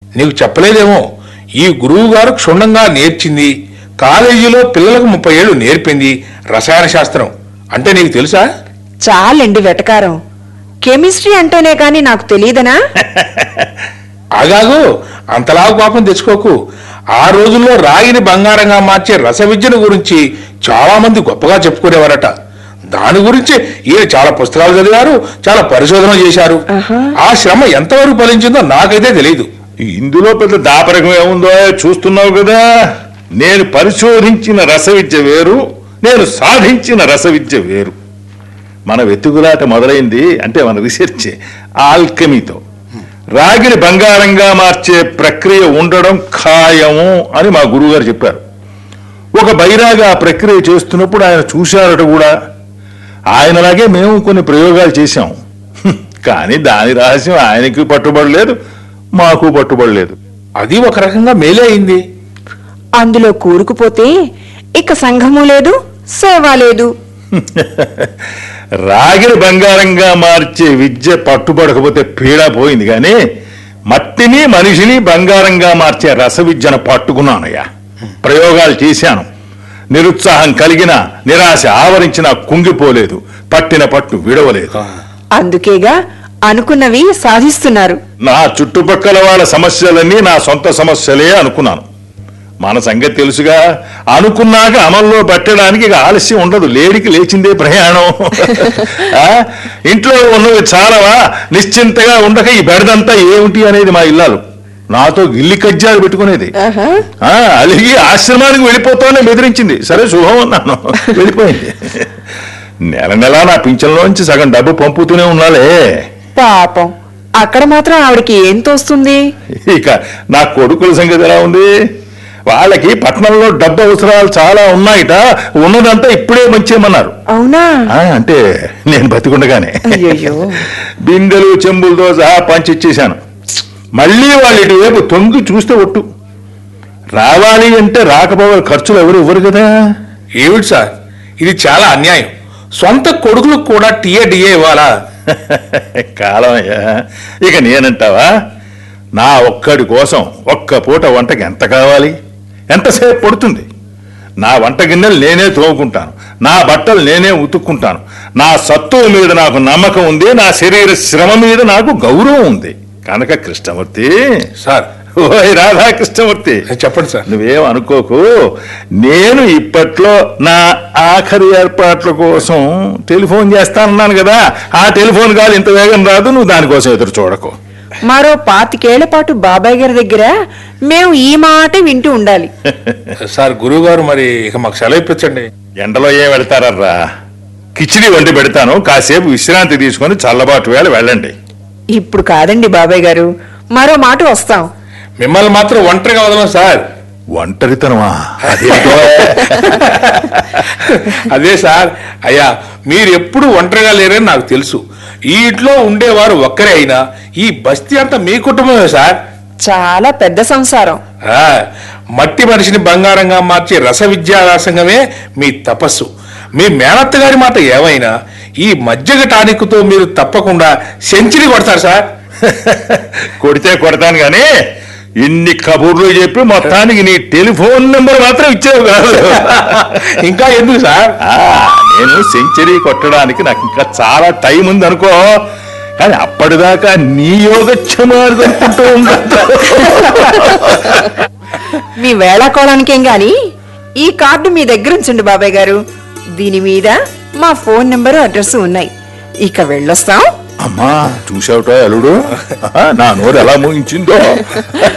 నీకు చెప్పలేదేమో ఈ గురువు గారు క్షుణ్ణంగా నేర్చింది కాలేజీలో పిల్లలకు ముప్పై ఏళ్ళు నేర్పింది రసాయన శాస్త్రం అంటే నీకు తెలుసా చాలండి వెటకారం కెమిస్ట్రీ అంటేనే కాని నాకు తెలియదనా ఆగాగు అంతలాగు పాపం తెచ్చుకోకు ఆ రోజుల్లో రాగిని బంగారంగా మార్చే రస విద్యను గురించి చాలా మంది గొప్పగా చెప్పుకునేవారట దాని గురించి ఈయన చాలా పుస్తకాలు చదివారు చాలా పరిశోధన చేశారు ఆ శ్రమ ఎంతవరకు ఫలించిందో నాకైతే తెలియదు ఇందులో పెద్ద దాపరకం ఏముందో చూస్తున్నావు కదా నేను పరిశోధించిన రస విద్య వేరు నేను సాధించిన రస విద్య వేరు మన వెతుకులాట మొదలైంది అంటే మన రీసెర్చ్ ఆల్కెమీతో రాగిని బంగారంగా మార్చే ప్రక్రియ ఉండడం ఖాయము అని మా గురువుగారు చెప్పారు ఒక బైరాగా ఆ ప్రక్రియ చేస్తున్నప్పుడు ఆయన చూశారట కూడా ఆయనలాగే మేము కొన్ని ప్రయోగాలు చేశాం హ్మ్. కానీ దాని రహస్యం ఆయనకి పట్టుబడలేదు మాకు పట్టుబడలేదు అది ఒక రకంగా మేలే అయింది అందులో కూరుకుపోతే ఇక సంఘము లేదు సేవ లేదు రాగిని బంగారంగా మార్చే విద్య పట్టుబడకపోతే పీడ పోయింది కానీ మట్టిని మనిషిని బంగారంగా మార్చే రస విద్యను పట్టుకున్నానయ్యా ప్రయోగాలు చేశాను నిరుత్సాహం కలిగిన నిరాశ ఆవరించిన కుంగిపోలేదు పట్టిన పట్టు విడవలేదు అందుకేగా అనుకున్నవి సాధిస్తున్నారు నా చుట్టుపక్కల వాళ్ళ సమస్యలన్నీ నా సొంత సమస్యలే అనుకున్నాను మన సంగతి తెలుసుగా అనుకున్నాక అమల్లో పెట్టడానికి ఇక ఆలస్యం ఉండదు లేడికి లేచిందే ప్రయాణం ఆ? ఇంట్లో ఉన్నవి చాలవా నిశ్చింతగా ఉండక ఈ బెడదంతా ఏమిటి అనేది మా ఇల్లాలు నాతో గిల్లి కజ్జాలు పెట్టుకునేది ఆ, అలిగి ఆశ్రమానికి వెళ్ళిపోతానే బెదిరించింది సరే శుభం అన్నాను వెళ్ళిపోయింది నెల నెలా నా పింఛన్లోంచి సగం డబ్బు పంపుతూనే ఉన్నాలే పాపం అక్కడ మాత్రం ఆవిడకి ఏం తోస్తుంది ఇక నా కొడుకుల సంగతి ఎలా ఉంది వాళ్ళకి పట్నంలో డబ్బు అవసరాలు చాలా ఉన్నాయిట ఉన్నదంతా ఇప్పుడే మంచేయమన్నారు అవునా ఆ, అంటే నేను బతికుండగానే అయ్యయ్యో. బిందెలు చెంబులతో సహా పంచిచ్చేశాను మళ్ళీ వాళ్ళ ఇటువైపు తొంగి చూస్తే ఒట్టు రావాలి అంటే రాకపోవాలి ఖర్చులు ఎవరు ఇవ్వరు కదా ఏమిటి సార్ ఇది చాలా అన్యాయం సొంత కొడుకులకు కూడా టీఏ డిఏ ఇవ్వాలా కాలమయ్యా ఇక నేనంటావా నా ఒక్కడి కోసం ఒక్క పూట వంటకి ఎంత కావాలి ఎంతసేపు పడుతుంది నా వంట గిన్నెలు నేనే తోముకుంటాను నా బట్టలు నేనే ఉతుక్కుంటాను నా సత్తువ మీద నాకు నమ్మకం ఉంది నా శరీర శ్రమ మీద నాకు గౌరవం ఉంది కనుక కృష్ణమూర్తి సార్ ఓయ్ రాధా కృష్ణమూర్తి చెప్పండి సార్ నువ్వేం అనుకోకు నేను ఇప్పట్లో నా ఆఖరి ఏర్పాట్ల కోసం టెలిఫోన్ చేస్తానన్నాను కదా ఆ టెలిఫోన్ కాదు ఇంత వేగం రాదు నువ్వు దానికోసం ఎదురు చూడకు మరో పాతికేళ్ల పాటు బాబాయ్ గారి దగ్గర మేము ఈ మాట వింటూ ఉండాలి సార్ గురువు గారు మరి ఇక మాకు సెలవు ఇప్పించండి ఎండలో ఏం వెళ్తారర్రా కిచిడి వండి పెడతాను కాసేపు విశ్రాంతి తీసుకొని చల్లబాటు వేళ వెళ్ళండి ఇప్పుడు కాదండి బాబాయ్ గారు మరో మాట వస్తాం మిమ్మల్ని మాత్రం ఒంటరిగా వదలం సార్ ఒంటరితనమా అదేంటో అదే సార్ అయ్యా మీరు ఎప్పుడు ఒంటరిగా లేరని నాకు తెలుసు ఈ ఇంట్లో ఉండేవారు ఒక్కరే అయినా ఈ బస్తీ అంతా మీ కుటుంబమే సార్ చాలా పెద్ద సంసారం ఆ, మట్టి మనిషిని బంగారంగా మార్చే రస విద్యావ్యాసంగమే మీ తపస్సు మీ మేనత్త గారి మాట ఏమైనా ఈ మజ్జిగ టానిక్తో మీరు తప్పకుండా సెంచరీ కొడతారు సార్ కొడితే కొడతాను గాని ఇన్ని కబుర్లు చెప్పి మొత్తానికి నీ టెలిఫోన్ నెంబర్ మాత్రం ఇచ్చేవు కాదు ఇంకా ఎందుకు సార్ ఆ, నేను సెంచరీ కొట్టడానికి నాకు ఇంకా చాలా టైం ఉంది అనుకో కానీ అప్పటిదాకా నీ యోగక్షేమాలు అనుకుంటూ ఉండదు మీ వేళాకోళానికేం గాని ఈ కార్డు మీ దగ్గర ఉంచండి బాబాయ్ గారు దీని మీద మా ఫోన్ నెంబరు అడ్రస్ ఉన్నాయి ఇక వెళ్ళొస్తాం అమ్మా చూసావుటో అల్లుడు ఆ, నా నోరు ఎలా మోయించిందో